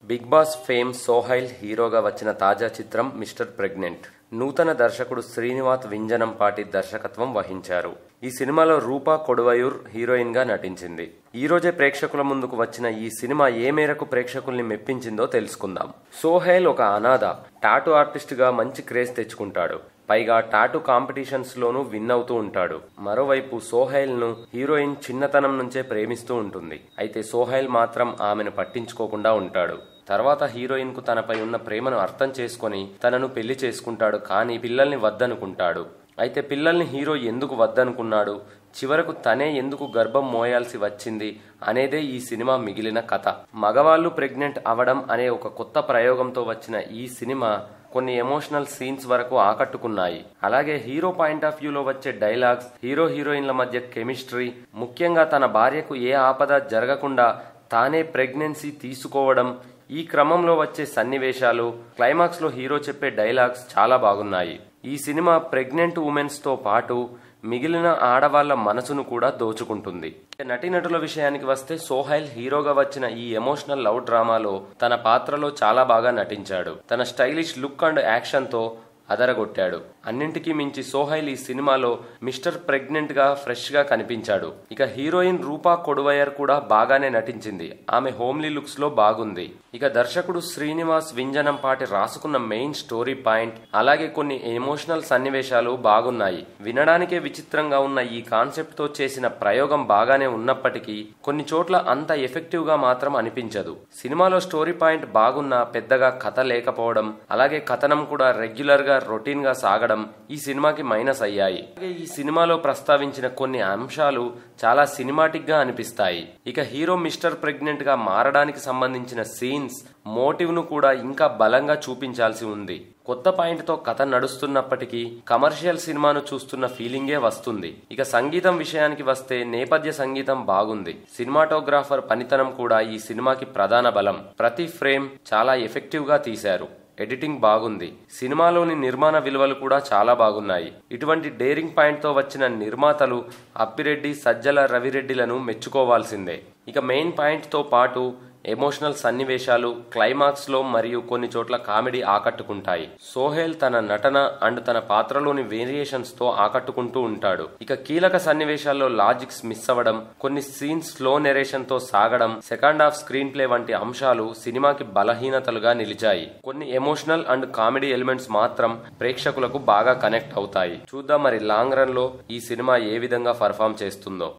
big boss fame Sohail హీరోగా వచ్చిన తాజా చిత్రం మిస్టర్ ప్రెగ్నెంట్ నూతన దర్శకుడు శ్రీనివాస్ వింజనంపాటి దర్శకత్వం వహించారు ఈ సినిమాలో రూపా కొడువయూర్ హీరోయిన్ గా నటించింది ఈ రోజే ప్రేక్షకుల ముందుకు వచ్చిన ఈ సినిమా ఏ మేరకు ప్రేక్షకుల్ని మెప్పించిందో తెలుసుకుందాం సోహైల్ ఒక అనాథ టాటూ ఆర్టిస్ట్ గా మంచి క్రేజ్ తెచ్చుకుంటాడు పైగా టాటూ కాంపిటీషన్స్ లోనూ విన్ అవుతూ ఉంటాడు మరోవైపు సోహైల్ ను హీరోయిన్ చిన్నతనం నుంచే ప్రేమిస్తూ ఉంటుంది అయితే సోహైల్ మాత్రం ఆమెను పట్టించుకోకుండా ఉంటాడు తర్వాత హీరోయిన్ కు తనపై ఉన్న ప్రేమను అర్థం చేసుకొని తనను పెళ్లి చేసుకుంటాడు కానీ పిల్లల్ని వద్దనుకుంటాడు అయితే పిల్లల్ని హీరో ఎందుకు వద్దనుకున్నాడు చివరకు తనే ఎందుకు గర్భం మోయాల్సి వచ్చింది అనేదే ఈ సినిమా మిగిలిన కథ మగవాళ్ళు ప్రెగ్నెంట్ అవడం అనే ఒక కొత్త ప్రయోగంతో వచ్చిన ఈ సినిమా కొన్ని ఎమోషనల్ సీన్స్ వరకు ఆకట్టుకున్నాయి అలాగే హీరో పాయింట్ ఆఫ్ వ్యూలో వచ్చే డైలాగ్స్ హీరో హీరోయిన్ల మధ్య కెమిస్ట్రీ ముఖ్యంగా తన భార్యకు ఏ ఆపద జరగకుండా తానే ప్రెగ్నెన్సీ తీసుకోవడం ఈ క్రమంలో వచ్చే సన్నివేశాలు క్లైమాక్స్ లో హీరో చెప్పే డైలాగ్స్ చాలా బాగున్నాయి ఈ సినిమా ప్రెగ్నెంట్ ఉమెన్స్ తో పాటు మిగిలిన ఆడవాళ్ల మనసును కూడా దోచుకుంటుంది నటీనటుల విషయానికి వస్తే సోహైల్ హీరోగా వచ్చిన ఈ ఎమోషనల్ లవ్ డ్రామాలో తన పాత్రలో చాలా బాగా నటించాడు తన స్టైలిష్ లుక్ అండ్ యాక్షన్ తో అదరగొట్టాడు అన్నింటికీ మించి సోహైల్ ఈ సినిమాలో మిస్టర్ ప్రెగ్నెంట్ గా ఫ్రెష్ గా కనిపించాడు ఇక హీరోయిన్ రూపా కొడువయర్ కూడా బాగానే నటించింది ఆమె హోమ్లీ లుక్స్ లో బాగుంది ఇక దర్శకుడు శ్రీనివాస్ వింజనంపాటి రాసుకున్న మెయిన్ స్టోరీ పాయింట్ అలాగే కొన్ని ఎమోషనల్ సన్నివేశాలు బాగున్నాయి వినడానికే విచిత్రంగా ఉన్న ఈ కాన్సెప్ట్ తో చేసిన ప్రయోగం బాగానే ఉన్నప్పటికీ కొన్ని చోట్ల అంత ఎఫెక్టివ్ గా మాత్రం అనిపించదు సినిమాలో స్టోరీ పాయింట్ బాగున్నా పెద్దగా కథ లేకపోవడం అలాగే కథనం కూడా రెగ్యులర్ గా రొటీన్ గా సాగడం ఈ సినిమాకి మైనస్ అయ్యాయి అలాగే ఈ సినిమాలో ప్రస్తావించిన కొన్ని అంశాలు చాలా సినిమాటిక్ గా అనిపిస్తాయి ఇక హీరో మిస్టర్ ప్రెగ్నెంట్ గా మారడానికి సంబంధించిన సీన్స్ మోటివ్ ను కూడా ఇంకా బలంగా చూపించాల్సి ఉంది కొత్త పాయింట్ తో కథ నడుస్తున్నప్పటికీ కమర్షియల్ సినిమాను చూస్తున్న ఫీలింగే వస్తుంది ఇక సంగీతం విషయానికి వస్తే నేపథ్య సంగీతం బాగుంది సినిమాటోగ్రాఫర్ పనితనం కూడా ఈ సినిమాకి ప్రధాన బలం ప్రతి ఫ్రేమ్ చాలా ఎఫెక్టివ్ గా తీశారు ఎడిటింగ్ బాగుంది సినిమాలోని నిర్మాణ విలువలు కూడా చాలా బాగున్నాయి ఇటువంటి డేరింగ్ పాయింట్ తో వచ్చిన నిర్మాతలు అప్పిరెడ్డి సజ్జల రవిరెడ్డిలను మెచ్చుకోవాల్సిందే ఇక మెయిన్ పాయింట్ తో పాటు ఎమోషనల్ సన్నివేశాలు క్లైమాక్స్ లో మరియు కొన్ని చోట్ల కామెడీ ఆకట్టుకుంటాయి సోహెల్ తన నటన అండ్ తన పాత్రలోని వేరియేషన్స్ తో ఆకట్టుకుంటూ ఉంటాడు ఇక కీలక సన్నివేశాల్లో లాజిక్స్ మిస్ అవ్వడం కొన్ని సీన్స్ స్లో నెరేషన్ తో సాగడం సెకండ్ హాఫ్ స్క్రీన్ ప్లే వంటి అంశాలు సినిమాకి బలహీనతలుగా నిలిచాయి కొన్ని ఎమోషనల్ అండ్ కామెడీ ఎలిమెంట్స్ మాత్రం ప్రేక్షకులకు బాగా కనెక్ట్ అవుతాయి చూద్దాం మరి లాంగ్ రన్ లో ఈ సినిమా ఏ విధంగా పర్ఫామ్ చేస్తుందో